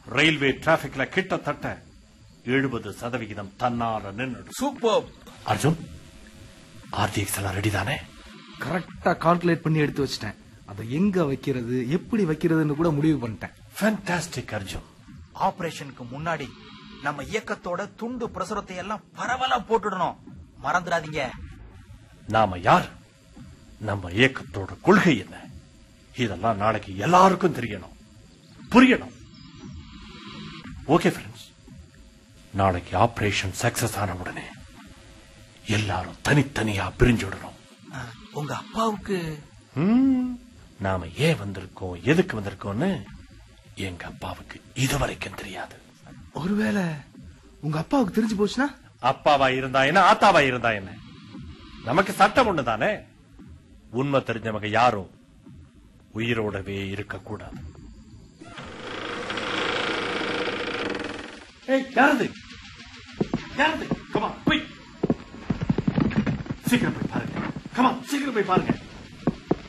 railway டிராபிக்ல கிட்டத்தட்ட எழுபது சதவிகிதம் தன்னால நின்று சூப்பர் அர்ஜுன் ஆர்டிஎக்ஸ் எல்லாம் ரெடி தானே கரெக்டா கால்குலேட் பண்ணி எடுத்து வச்சிட்டேன் அதை எங்க வைக்கிறது எப்படி வைக்கிறதுன்னு கூட முடிவு பண்ணிட்டேன் ஃபேண்டாஸ்டிக் அர்ஜுன் ஆபரேஷனுக்கு முன்னாடி நம்ம இயக்கத்தோட துண்டு பிரசுரத்தை எல்லாம் பரவலா போட்டுடணும் மறந்துடாதீங்க நாம யார் நம்ம இயக்கத்தோட கொள்கை என்ன இதெல்லாம் நாளைக்கு எல்லாருக்கும் தெரியணும் புரியணும் ஓகே ஃப்ரெண்ட்ஸ் நாளைக்கு ஆபரேஷன் சக்சஸ் ஆன உடனே எல்லாரும் தனித்தனியா பிரிஞ்சுடணும் அஹ், உங்க அப்பாவுக்கு ம், நாம ஏன் வந்திருக்கோம் எதுக்கு வந்திருக்கோம்னு எங்க அப்பாவுக்கு இதுவரைக்கும் தெரியாது ஒருவேளை உங்க அப்பாவுக்கு தெரிஞ்சு போச்சுன்னா அப்பாவா இருந்தா என்ன ஆத்தாவா இருந்தா என்ன நமக்கு சட்டம் ஒண்ணுதானே உண்மை தெரிஞ்சவங்க யாரும் உயிரோடவே இருக்கக்கூடாது ஏய் யாரது யாரது கமா போய் சீக்கிரம் போய் பாருங்க கமா சீக்கிரம் போய் பாருங்க